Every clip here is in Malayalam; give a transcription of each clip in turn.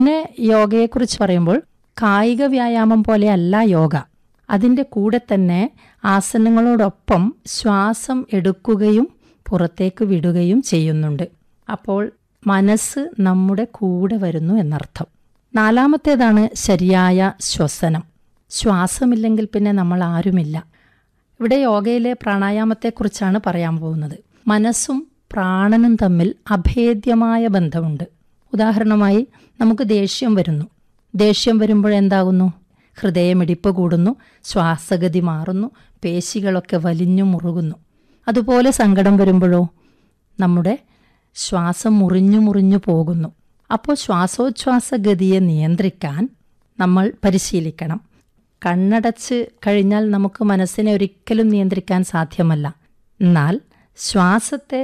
പിന്നെ യോഗയെക്കുറിച്ച് പറയുമ്പോൾ കായിക വ്യായാമം പോലെയല്ല യോഗ അതിൻ്റെ കൂടെ തന്നെ ആസനങ്ങളോടൊപ്പം ശ്വാസം എടുക്കുകയും പുറത്തേക്ക് വിടുകയും ചെയ്യുന്നുണ്ട് അപ്പോൾ മനസ്സ് നമ്മുടെ കൂടെ വരുന്നു എന്നർത്ഥം നാലാമത്തേതാണ് ശരിയായ ശ്വസനം ശ്വാസമില്ലെങ്കിൽ പിന്നെ നമ്മൾ ആരുമില്ല ഇവിടെ യോഗയിലെ പ്രാണായാമത്തെക്കുറിച്ചാണ് പറയാൻ പോകുന്നത് മനസ്സും പ്രാണനും തമ്മിൽ അഭേദ്യമായ ബന്ധമുണ്ട് ഉദാഹരണമായി നമുക്ക് ദേഷ്യം വരുന്നു ദേഷ്യം വരുമ്പോഴെന്താകുന്നു ഹൃദയമിടിപ്പ് കൂടുന്നു ശ്വാസഗതി മാറുന്നു പേശികളൊക്കെ വലിഞ്ഞു മുറുകുന്നു അതുപോലെ സങ്കടം വരുമ്പോഴോ നമ്മുടെ ശ്വാസം മുറിഞ്ഞു മുറിഞ്ഞു പോകുന്നു അപ്പോൾ ശ്വാസോച്ഛ്വാസ ഗതിയെ നിയന്ത്രിക്കാൻ നമ്മൾ പരിശീലിക്കണം കണ്ണടച്ച് കഴിഞ്ഞാൽ നമുക്ക് മനസ്സിനെ ഒരിക്കലും നിയന്ത്രിക്കാൻ സാധ്യമല്ല എന്നാൽ ശ്വാസത്തെ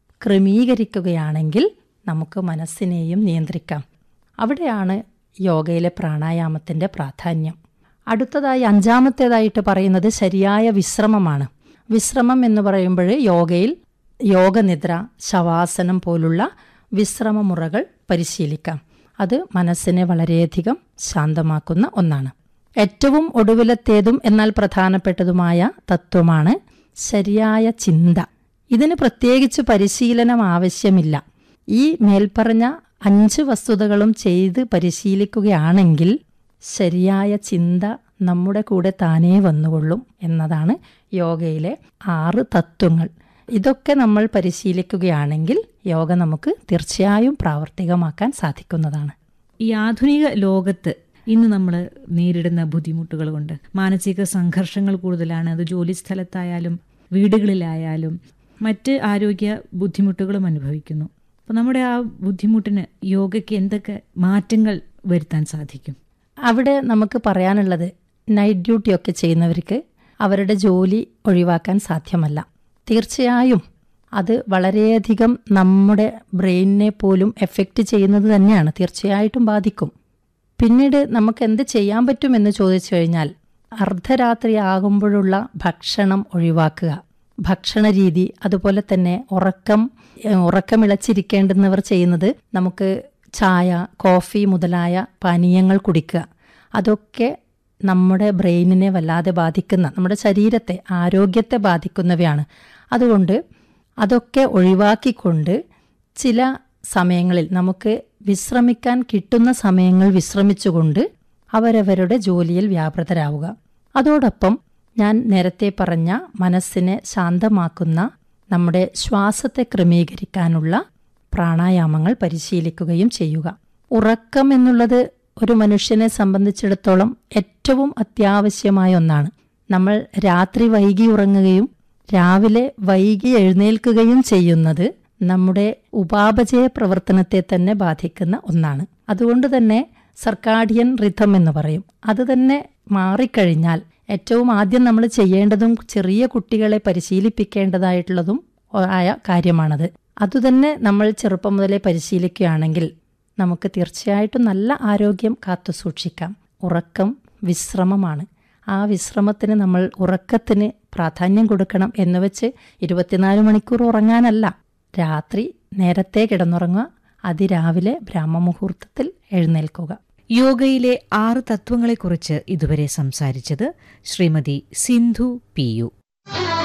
ക്രമീകരിക്കുകയാണെങ്കിൽ നമുക്ക് മനസ്സിനെയും നിയന്ത്രിക്കാം അവിടെയാണ് യോഗയിലെ പ്രാണായാമത്തിൻ്റെ പ്രാധാന്യം അടുത്തതായി അഞ്ചാമത്തേതായിട്ട് പറയുന്നത് ശരിയായ വിശ്രമമാണ് വിശ്രമം എന്ന് പറയുമ്പോൾ യോഗയിൽ യോഗനിദ്ര ശവാസനം പോലുള്ള വിശ്രമമുറകൾ പരിശീലിക്കാം അത് മനസ്സിനെ വളരെയധികം ശാന്തമാക്കുന്ന ഒന്നാണ് ഏറ്റവും ഒടുവിലത്തേതും എന്നാൽ പ്രധാനപ്പെട്ടതുമായ തത്വമാണ് ശരിയായ ചിന്ത ഇതിന് പ്രത്യേകിച്ച് പരിശീലനം ആവശ്യമില്ല ഈ മേൽപ്പറഞ്ഞ അഞ്ച് വസ്തുതകളും ചെയ്ത് പരിശീലിക്കുകയാണെങ്കിൽ ശരിയായ ചിന്ത നമ്മുടെ കൂടെ താനേ വന്നുകൊള്ളും എന്നതാണ് യോഗയിലെ ആറ് തത്വങ്ങൾ ഇതൊക്കെ നമ്മൾ പരിശീലിക്കുകയാണെങ്കിൽ യോഗ നമുക്ക് തീർച്ചയായും പ്രാവർത്തികമാക്കാൻ സാധിക്കുന്നതാണ് ഈ ആധുനിക ലോകത്ത് ഇന്ന് നമ്മൾ നേരിടുന്ന ബുദ്ധിമുട്ടുകൾ കൊണ്ട് മാനസിക സംഘർഷങ്ങൾ കൂടുതലാണ് അത് ജോലി സ്ഥലത്തായാലും വീടുകളിലായാലും മറ്റ് ആരോഗ്യ ബുദ്ധിമുട്ടുകളും അനുഭവിക്കുന്നു അപ്പോൾ നമ്മുടെ ആ ബുദ്ധിമുട്ടിന് യോഗയ്ക്ക് എന്തൊക്കെ മാറ്റങ്ങൾ വരുത്താൻ സാധിക്കും അവിടെ നമുക്ക് പറയാനുള്ളത് നൈറ്റ് ഡ്യൂട്ടിയൊക്കെ ചെയ്യുന്നവർക്ക് അവരുടെ ജോലി ഒഴിവാക്കാൻ സാധ്യമല്ല തീർച്ചയായും അത് വളരെയധികം നമ്മുടെ ബ്രെയിനിനെ പോലും എഫക്റ്റ് ചെയ്യുന്നത് തന്നെയാണ് തീർച്ചയായിട്ടും ബാധിക്കും പിന്നീട് നമുക്ക് എന്ത് ചെയ്യാൻ പറ്റുമെന്ന് ചോദിച്ചു കഴിഞ്ഞാൽ അർദ്ധരാത്രി ആകുമ്പോഴുള്ള ഭക്ഷണം ഒഴിവാക്കുക ഭക്ഷണ രീതി അതുപോലെ തന്നെ ഉറക്കം ഏഹ്, ഉറക്കമിളച്ചിരിക്കേണ്ടുന്നവർ ചെയ്യുന്നത് നമുക്ക് ചായ കോഫി മുതലായ പാനീയങ്ങൾ കുടിക്കുക അതൊക്കെ നമ്മുടെ ബ്രെയിനിനെ വല്ലാതെ ബാധിക്കുന്ന നമ്മുടെ ശരീരത്തെ ആരോഗ്യത്തെ ബാധിക്കുന്നവയാണ് അതുകൊണ്ട് അതൊക്കെ ഒഴിവാക്കിക്കൊണ്ട് ചില സമയങ്ങളിൽ നമുക്ക് വിശ്രമിക്കാൻ കിട്ടുന്ന സമയങ്ങൾ വിശ്രമിച്ചുകൊണ്ട് അവരവരുടെ ജോലിയിൽ വ്യാപൃതരാവുക അതോടൊപ്പം ഞാൻ നേരത്തെ പറഞ്ഞ മനസ്സിനെ ശാന്തമാക്കുന്ന നമ്മുടെ ശ്വാസത്തെ ക്രമീകരിക്കാനുള്ള പ്രാണായാമങ്ങൾ പരിശീലിക്കുകയും ചെയ്യുക ഉറക്കം എന്നുള്ളത് ഒരു മനുഷ്യനെ സംബന്ധിച്ചിടത്തോളം ഏറ്റവും അത്യാവശ്യമായ ഒന്നാണ് നമ്മൾ രാത്രി വൈകി ഉറങ്ങുകയും രാവിലെ വൈകി എഴുന്നേൽക്കുകയും ചെയ്യുന്നത് നമ്മുടെ ഉപാപചയ പ്രവർത്തനത്തെ തന്നെ ബാധിക്കുന്ന ഒന്നാണ് അതുകൊണ്ട് തന്നെ സർക്കാഡിയൻ റിഥം എന്ന് പറയും അത് തന്നെ മാറിക്കഴിഞ്ഞാൽ ഏറ്റവും ആദ്യം നമ്മൾ ചെയ്യേണ്ടതും ചെറിയ കുട്ടികളെ പരിശീലിപ്പിക്കേണ്ടതായിട്ടുള്ളതും ആയ കാര്യമാണത് അതുതന്നെ നമ്മൾ ചെറുപ്പം മുതലേ പരിശീലിക്കുകയാണെങ്കിൽ നമുക്ക് തീർച്ചയായിട്ടും നല്ല ആരോഗ്യം കാത്തു സൂക്ഷിക്കാം ഉറക്കം വിശ്രമമാണ് ആ വിശ്രമത്തിന് നമ്മൾ ഉറക്കത്തിന് പ്രാധാന്യം കൊടുക്കണം എന്ന് വെച്ച് ഇരുപത്തിനാല് മണിക്കൂർ ഉറങ്ങാനല്ല രാത്രി നേരത്തെ കിടന്നുറങ്ങുക അതിരാവിലെ ബ്രാഹ്മമുഹൂർത്തത്തിൽ എഴുന്നേൽക്കുക യോഗയിലെ ആറ് തത്വങ്ങളെക്കുറിച്ച് ഇതുവരെ സംസാരിച്ചത് ശ്രീമതി സിന്ധു പി യു